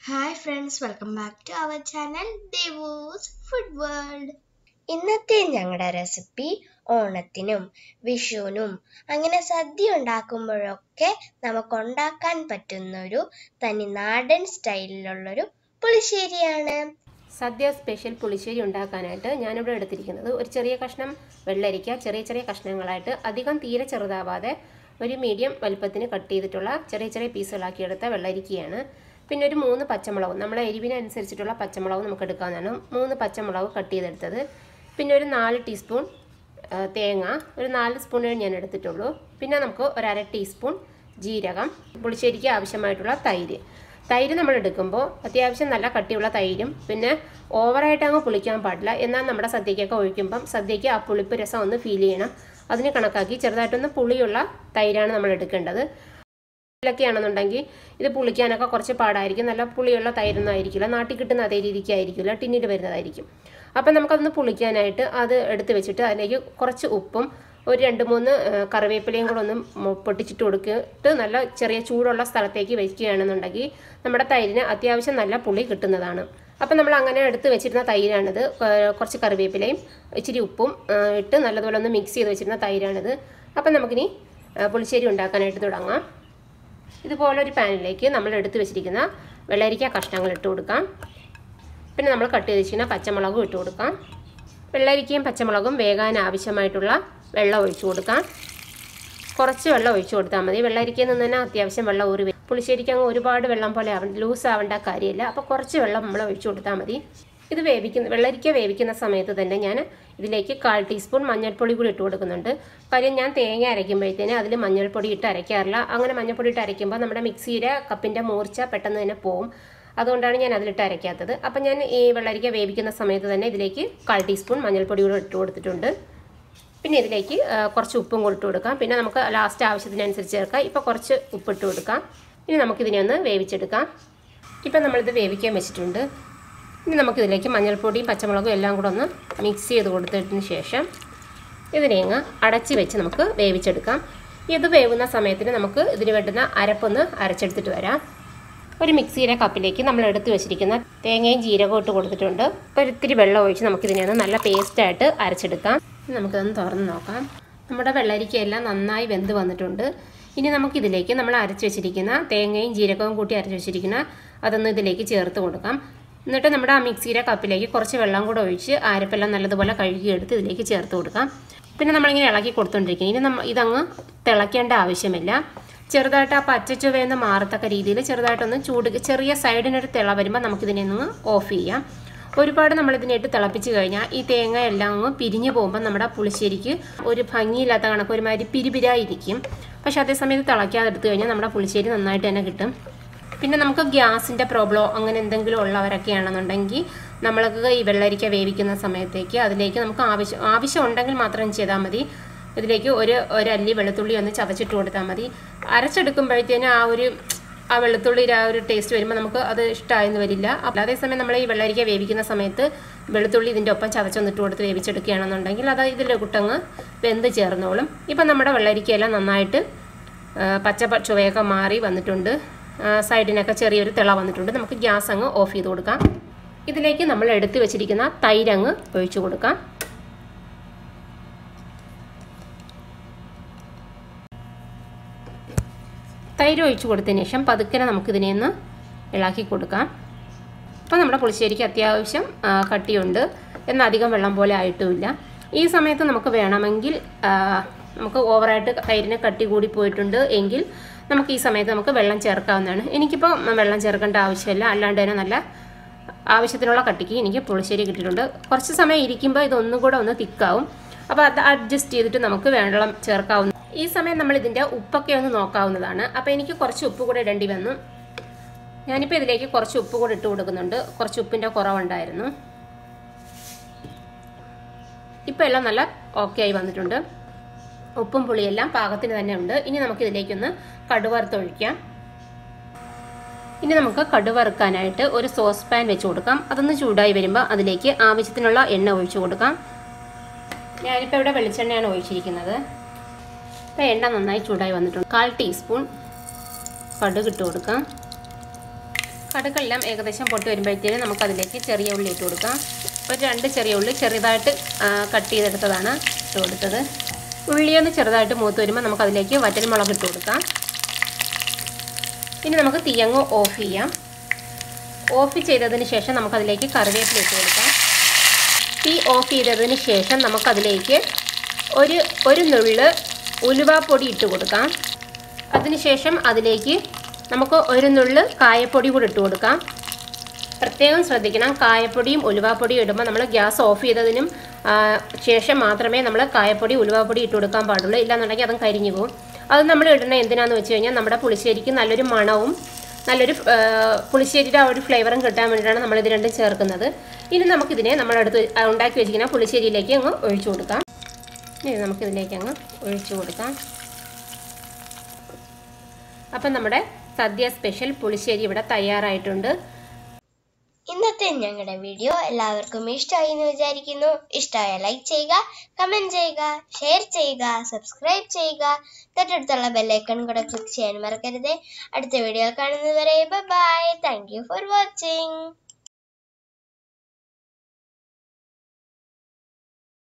hi friends welcome back to our channel Devoos food world ഇന്നത്തെ ഞങ്ങളുടെ recipe ഓണത്തിനും വിഷുവിനും അങ്ങനെ സദ്യ ഉണ്ടാക്കുമ്പോഴൊക്കെ നമുക്ക് ഉണ്ടാക്കാൻ പറ്റുന്നൊരു തനി നാടൻ സ്റ്റൈലിലുള്ളൊരു പുളിശ്ശേരിയാണ് സദ്യ സ്പെഷ്യൽ പുളിശ്ശേരി ഉണ്ടാക്കാനായിട്ട് ഞാനിവിടെ എടുത്തിരിക്കുന്നത് ഒരു ചെറിയ കഷ്ണം വെള്ളരിക്ക ചെറിയ ചെറിയ കഷ്ണങ്ങളായിട്ട് അധികം തീരെ ചെറുതാവാതെ ഒരു മീഡിയം വലുപ്പത്തിന് കട്ട് ചെയ്തിട്ടുള്ള ചെറിയ ചെറിയ പീസുകളാക്കി എടുത്ത വെള്ളരിക്കയാണ് പിന്നെ ഒരു മൂന്ന് പച്ചമുളക് നമ്മളെ എരിവിനനുസരിച്ചിട്ടുള്ള പച്ചമുളക് നമുക്ക് എടുക്കാവുന്നതാണ് മൂന്ന് പച്ചമുളക് കട്ട് ചെയ്തെടുത്തത് പിന്നെ ഒരു നാല് ടീസ്പൂൺ ആ, തേങ്ങ ഒരു നാല് സ്പൂണേ ഞാൻ എടുത്തിട്ടുള്ളൂ പിന്നെ നമുക്ക് ഒരു അര ടീസ്പൂൺ ജീരകം പുളിശ്ശേരിക്ക് ആവശ്യമായിട്ടുള്ള തൈര് തൈര് നമ്മൾ എടുക്കുമ്പോൾ അത്യാവശ്യം നല്ല കട്ടിയുള്ള തൈരും പിന്നെ ഓവറായിട്ട് അങ്ങ് പുളിക്കാൻ പാടില്ല എന്നാൽ നമ്മുടെ സദ്യക്കൊക്കെ ഒഴിക്കുമ്പം സദ്യക്ക് ആ പുളിപ്പ് രസം ഒന്ന് ഫീൽ ചെയ്യണം അതിന് കണക്കാക്കി ചെറുതായിട്ടൊന്ന് പുളിയുള്ള തൈരാണ് നമ്മൾ എടുക്കേണ്ടത് ൊക്കെ ആണെന്നുണ്ടെങ്കിൽ ഇത് പുളിക്കാനൊക്കെ കുറച്ച് പാടായിരിക്കും നല്ല പുളിയുള്ള തൈരൊന്നും ആയിരിക്കില്ല നാട്ടിൽ കിട്ടുന്ന അതേ രീതിക്ക് ആയിരിക്കില്ല ടിന്നിൽ വരുന്നതായിരിക്കും അപ്പം നമുക്കതൊന്ന് പുളിക്കാനായിട്ട് അത് എടുത്ത് വെച്ചിട്ട് അതിലേക്ക് കുറച്ച് ഉപ്പും ഒരു രണ്ട് മൂന്ന് ആ, കറിവേപ്പിലയും കൂടെ ഒന്ന് മൊ- പൊട്ടിച്ചിട്ട് കൊടുത്തിട്ട് നല്ല ചെറിയ ചൂടുള്ള സ്ഥലത്തേക്ക് വെക്കുകയാണെന്നുണ്ടെങ്കിൽ നമ്മുടെ തൈരിന് അത്യാവശ്യം നല്ല പുളി കിട്ടുന്നതാണ് അപ്പം നമ്മൾ അങ്ങനെ എടുത്ത് വെച്ചിരുന്ന തൈരാണിത് ആ, കുറച്ച് കറിവേപ്പിലയും ഇച്ചിരി ഉപ്പും ആ, ഇട്ട് നല്ലതുപോലെ ഒന്ന് മിക്സ് ചെയ്ത് വെച്ചിരുന്ന തൈരാണിത് അപ്പം നമുക്കിനി ആ, പുളിശ്ശേരി ഉണ്ടാക്കാനായിട്ട് തുടങ്ങാം ഇതുപോലെ ഒരു പാനിലേക്ക് നമ്മൾ എടുത്ത് വെച്ചിരിക്കുന്ന വെള്ളരിക്ക കഷ്ണങ്ങൾ ഇട്ട് കൊടുക്കാം പിന്നെ നമ്മൾ കട്ട് ചെയ്ത് വെച്ചിരിക്കുന്ന പച്ചമുളകും ഇട്ട് കൊടുക്കാം വെള്ളരിക്കയും പച്ചമുളകും വേകാൻ ആവശ്യമായിട്ടുള്ള വെള്ളം ഒഴിച്ചു കൊടുക്കാം കുറച്ച് വെള്ളം ഒഴിച്ചു കൊടുത്താൽ മതി വെള്ളരിക്കയിൽ നിന്ന് തന്നെ അത്യാവശ്യം വെള്ളം ഊറി വരും പുളിശ്ശേരിക്ക് അങ്ങ് ഒരുപാട് വെള്ളം പോലെ ആവ ലൂസ് ആവേണ്ട കാര്യമില്ല അപ്പോൾ കുറച്ച് വെള്ളം നമ്മൾ ഒഴിച്ചു കൊടുത്താൽ മതി ഇത് വേവിക്കുന്ന വെള്ളരിക്ക വേവിക്കുന്ന സമയത്ത് തന്നെ ഞാൻ ഇതിലേക്ക് കാൽ ടീസ്പൂൺ മഞ്ഞൾപ്പൊടി കൂടി ഇട്ട് കൊടുക്കുന്നുണ്ട് കാര്യം ഞാൻ തേങ്ങ അരയ്ക്കുമ്പോഴത്തേന് അതിൽ മഞ്ഞൾപ്പൊടി ഇട്ട് അരയ്ക്കാറില്ല അങ്ങനെ മഞ്ഞൾപ്പൊടി ഇട്ട് അരയ്ക്കുമ്പോൾ നമ്മുടെ മിക്സിയുടെ കപ്പിൻ്റെ മൂർച്ച പെട്ടെന്ന് തന്നെ പോവും അതുകൊണ്ടാണ് ഞാൻ അതിലിട്ട് അരയ്ക്കാത്തത് അപ്പം ഞാൻ ഈ വെള്ളരിക്ക വേവിക്കുന്ന സമയത്ത് തന്നെ ഇതിലേക്ക് കാൽ ടീസ്പൂൺ മഞ്ഞൾപ്പൊടി കൂടി ഇട്ട് കൊടുത്തിട്ടുണ്ട് പിന്നെ ഇതിലേക്ക് ആ, കുറച്ച് ഉപ്പും കൂടി ഇട്ട് കൊടുക്കാം പിന്നെ നമുക്ക് ലാസ്റ്റ് ആവശ്യത്തിനനുസരിച്ച് ചേർക്കാം ഇപ്പോൾ കുറച്ച് ഉപ്പിട്ട് കൊടുക്കാം ഇനി നമുക്കിതിനെ ഒന്ന് വേവിച്ചെടുക്കാം ഇപ്പം നമ്മളിത് വേവിക്കാൻ വെച്ചിട്ടുണ്ട് ഇനി നമുക്കിതിലേക്ക് മഞ്ഞൾപ്പൊടിയും പച്ചമുളകും എല്ലാം കൂടെ ഒന്ന് മിക്സ് ചെയ്ത് കൊടുത്തതിന് ശേഷം ഇതിനെ അങ്ങ് അടച്ച് വെച്ച് നമുക്ക് വേവിച്ചെടുക്കാം ഇത് വേവുന്ന സമയത്തിന് നമുക്ക് ഇതിന് വേണ്ടുന്ന അരപ്പൊന്ന് അരച്ചെടുത്തിട്ട് വരാം ഒരു മിക്സിയുടെ കപ്പിലേക്ക് നമ്മൾ എടുത്ത് വെച്ചിരിക്കുന്ന തേങ്ങയും ജീരകവും ഇട്ട് കൊടുത്തിട്ടുണ്ട് ഒരു ഇത്തിരി വെള്ളം ഒഴിച്ച് നമുക്കിതിനെ ഒന്ന് നല്ല പേസ്റ്റായിട്ട് അരച്ചെടുക്കാം ഇനി നമുക്കതൊന്ന് തുറന്ന് നോക്കാം നമ്മുടെ വെള്ളരിക്കയെല്ലാം നന്നായി വെന്ത് വന്നിട്ടുണ്ട് ഇനി നമുക്കിതിലേക്ക് നമ്മൾ അരച്ച് വെച്ചിരിക്കുന്ന തേങ്ങയും ജീരകവും കൂട്ടി അരച്ച് വെച്ചിരിക്കുന്ന അതൊന്ന് ഇതിലേക്ക് ചേർത്ത് കൊടുക്കാം എന്നിട്ട് നമ്മുടെ ആ മിക്സിയുടെ കപ്പിലേക്ക് കുറച്ച് വെള്ളം കൂടെ ഒഴിച്ച് അരപ്പെല്ലാം നല്ലതുപോലെ കഴുകിയെടുത്ത് ഇതിലേക്ക് ചേർത്ത് കൊടുക്കാം പിന്നെ നമ്മളിങ്ങനെ ഇളക്കി കൊടുത്തോണ്ടിരിക്കും ഇനി നമ്മ ഇതങ്ങ് തിളയ്ക്കേണ്ട ആവശ്യമില്ല ചെറുതായിട്ട് ആ പച്ചച്ചുവയെന്ന് മാറത്തക്ക രീതിയിൽ ചെറുതായിട്ടൊന്ന് ചൂട് ചെറിയ സൈഡിനൊരു തിള വരുമ്പോൾ നമുക്കിതിനെ ഒന്ന് ഓഫ് ചെയ്യാം ഒരുപാട് നമ്മൾ ഇതിനായിട്ട് തിളപ്പിച്ച് കഴിഞ്ഞാൽ ഈ തേങ്ങ എല്ലാം അങ്ങ് പിരിഞ്ഞു പോകുമ്പോൾ നമ്മുടെ പുളിശ്ശേരിക്ക് ഒരു ഭംഗിയില്ലാത്ത കണക്ക് ഒരുമാതിരി പിരിപിരായിരിക്കും പക്ഷെ അതേസമയത്ത് തിളയ്ക്കാതെ എടുത്തു കഴിഞ്ഞാൽ നമ്മുടെ പുളിശ്ശേരി നന്നായിട്ട് തന്നെ കിട്ടും പിന്നെ നമുക്ക് ഗ്യാസിൻ്റെ പ്രോബ്ലമോ അങ്ങനെ എന്തെങ്കിലും ഉള്ളവരൊക്കെ ആണെന്നുണ്ടെങ്കിൽ നമ്മൾക്ക് ഈ വെള്ളരിക്ക വേവിക്കുന്ന സമയത്തേക്ക് അതിലേക്ക് നമുക്ക് ആവശ്യം ആവശ്യം ഉണ്ടെങ്കിൽ മാത്രം ചെയ്താൽ മതി ഇതിലേക്ക് ഒരു ഒരു അല്ലി വെളുത്തുള്ളി ഒന്ന് ചതച്ചിട്ട് കൊടുത്താൽ മതി അരച്ചെടുക്കുമ്പോഴത്തേനും ആ ഒരു ആ വെളുത്തുള്ളിയുടെ ആ ഒരു ടേസ്റ്റ് വരുമ്പോൾ നമുക്ക് അത് ഇഷ്ടമായെന്ന് വരില്ല അപ്പോൾ അതേസമയം നമ്മൾ ഈ വെള്ളരിക്ക വേവിക്കുന്ന സമയത്ത് വെളുത്തുള്ളി ഇതിൻ്റെ ഒപ്പം ചതച്ചൊന്നിട്ട് കൊടുത്ത് വേവിച്ചെടുക്കുകയാണെന്നുണ്ടെങ്കിൽ അത് ഇതിൽ കുട്ടങ്ങ് വെന്ത് ചേർന്നോളും ഇപ്പം നമ്മുടെ വെള്ളരിക്കയെല്ലാം നന്നായിട്ട് ആ, പച്ച പ- ചുവയൊക്കെ മാറി വന്നിട്ടുണ്ട് ആ, സൈഡിനൊക്കെ ചെറിയൊരു തിള വന്നിട്ടുണ്ട് നമുക്ക് ഗ്യാസ് അങ്ങ് ഓഫ് ചെയ്ത് കൊടുക്കാം ഇതിലേക്ക് നമ്മൾ എടുത്തു വെച്ചിരിക്കുന്ന തൈരങ്ങ് ഒഴിച്ചു കൊടുക്കാം തൈര് ഒഴിച്ചു കൊടുത്തതിന് ശേഷം പതുക്കനെ നമുക്കിതിനെ ഒന്ന് ഇളക്കി കൊടുക്കാം അപ്പോൾ നമ്മുടെ പുളിശ്ശേരിക്ക് അത്യാവശ്യം ആ, കട്ടിയുണ്ട് എന്നാൽ അധികം വെള്ളം പോലെ ആയിട്ടുമില്ല ഈ സമയത്ത് നമുക്ക് വേണമെങ്കിൽ ആ, നമുക്ക് ഓവറായിട്ട് തൈരിന് കട്ടി കൂടി പോയിട്ടുണ്ട് എങ്കിൽ നമുക്ക് ഈ സമയത്ത് നമുക്ക് വെള്ളം ചേർക്കാവുന്നതാണ് എനിക്കിപ്പോൾ വെള്ളം ചേർക്കേണ്ട ആവശ്യമില്ല അല്ലാണ്ട് തന്നെ നല്ല ആവശ്യത്തിനുള്ള കട്ടിക്ക് എനിക്ക് പുളിശ്ശേരി കിട്ടിയിട്ടുണ്ട് കുറച്ച് സമയം ഇരിക്കുമ്പോൾ ഇതൊന്നും കൂടെ ഒന്ന് തിക്കാവും അപ്പോൾ അത് അഡ്ജസ്റ്റ് ചെയ്തിട്ട് നമുക്ക് വെള്ളം ചേർക്കാവുന്ന ഈ സമയം നമ്മൾ ഇതിൻ്റെ ഉപ്പൊക്കെ ഒന്ന് നോക്കാവുന്നതാണ് അപ്പോൾ എനിക്ക് കുറച്ച് ഉപ്പ് കൂടെ ഇടേണ്ടി വന്നു ഞാനിപ്പോൾ ഇതിലേക്ക് കുറച്ച് ഉപ്പ് കൂടെ ഇട്ട് കൊടുക്കുന്നുണ്ട് കുറച്ച് ഉപ്പിൻ്റെ കുറവുണ്ടായിരുന്നു ഇപ്പോൾ എല്ലാം നല്ല ഓക്കെ ആയി വന്നിട്ടുണ്ട് ഉപ്പും പുളിയെല്ലാം പാകത്തിന് തന്നെ ഉണ്ട് ഇനി നമുക്ക് ഇതിലേക്കൊന്ന് കടുവറുത്തൊഴിക്കാം ഇനി നമുക്ക് കടുവറുക്കാനായിട്ട് ഒരു സോസ് പാൻ വെച്ച് കൊടുക്കാം അതൊന്ന് ചൂടായി വരുമ്പോൾ അതിലേക്ക് ആവശ്യത്തിനുള്ള എണ്ണ ഒഴിച്ചു കൊടുക്കാം ഞാനിപ്പോൾ ഇവിടെ വെളിച്ചെണ്ണയാണ് ഒഴിച്ചിരിക്കുന്നത് ഇപ്പോൾ എണ്ണ നന്നായി ചൂടായി വന്നിട്ടുണ്ട് കാൽ ടീസ്പൂൺ കടുക് ഇട്ട് കൊടുക്കാം കടുക്കെല്ലാം ഏകദേശം പൊട്ടി വരുമ്പോഴത്തേനും നമുക്കതിലേക്ക് ചെറിയ ഉള്ളി ഇട്ട് കൊടുക്കാം ഒരു രണ്ട് ചെറിയ ഉള്ളി ചെറുതായിട്ട് കട്ട് ചെയ്തെടുത്തതാണ് ഇട്ട് കൊടുത്തത് ഉള്ളിയൊന്ന് ചെറുതായിട്ട് മൂത്ത് വരുമ്പോൾ നമുക്കതിലേക്ക് വറ്റൽമുളക് ഇട്ട് കൊടുക്കാം ഇനി നമുക്ക് തീയങ്ങ് ഓഫ് ചെയ്യാം ഓഫ് ചെയ്തതിന് ശേഷം നമുക്കതിലേക്ക് കറിവേപ്പില ഇട്ട് കൊടുക്കാം തീ ഓഫ് ചെയ്തതിന് ശേഷം നമുക്കതിലേക്ക് ഒരു ഒരു നുള്ള് ഉലുവാപ്പൊടി ഇട്ട് കൊടുക്കാം അതിനുശേഷം അതിലേക്ക് നമുക്ക് ഒരു നുള്ള് കായപ്പൊടി കൂടി ഇട്ട് കൊടുക്കാം പ്രത്യേകം ശ്രദ്ധിക്കണം കായപ്പൊടിയും ഉലുവാപ്പൊടിയും ഇടുമ്പോൾ നമ്മൾ ഗ്യാസ് ഓഫ് ചെയ്തതിനും ആ, ശേഷം മാത്രമേ നമ്മൾ കായപ്പൊടി ഉലുവാപ്പൊടി ഇട്ട് കൊടുക്കാൻ പാടുള്ളൂ ഇല്ലാന്നുണ്ടെങ്കിൽ അതും കരിഞ്ഞു പോകും അത് നമ്മൾ ഇടുന്ന എന്തിനാന്ന് വെച്ച് കഴിഞ്ഞാൽ നമ്മുടെ പുളിശ്ശേരിക്ക് നല്ലൊരു മണവും നല്ലൊരു ആ, പുളിശ്ശേരിയുടെ ആ ഒരു ഫ്ലേവറും കിട്ടാൻ വേണ്ടിയിട്ടാണ് നമ്മൾ ഇത് രണ്ടും ചേർക്കുന്നത് ഇനി നമുക്കിതിനെ നമ്മളടുത്ത് ഉണ്ടാക്കി വെച്ചിരിക്കുന്ന പുളിശ്ശേരിയിലേക്ക് അങ്ങ് ഒഴിച്ചു കൊടുക്കാം ഇനി നമുക്കിതിലേക്ക് അങ്ങ് ഒഴിച്ചു കൊടുക്കാം അപ്പം നമ്മുടെ സദ്യ സ്പെഷ്യൽ പുളിശ്ശേരി ഇവിടെ തയ്യാറായിട്ടുണ്ട് ഇന്നത്തെ ഞങ്ങളുടെ വീഡിയോ എല്ലാവർക്കും ഇഷ്ടമായി എന്ന് വിചാരിക്കുന്നു ഇഷ്ടമായ ലൈക്ക് ചെയ്യുക കമന്റ് ചെയ്യുക ഷെയർ ചെയ്യുക സബ്സ്ക്രൈബ് ചെയ്യുക തൊട്ടടുത്തുള്ള ബെല്ലൈക്കൺ കൂടെ ക്ലിക്ക് ചെയ്യാൻ മറക്കരുത് അടുത്ത വീഡിയോ കാണുന്നതുവരെ bye thank you for watching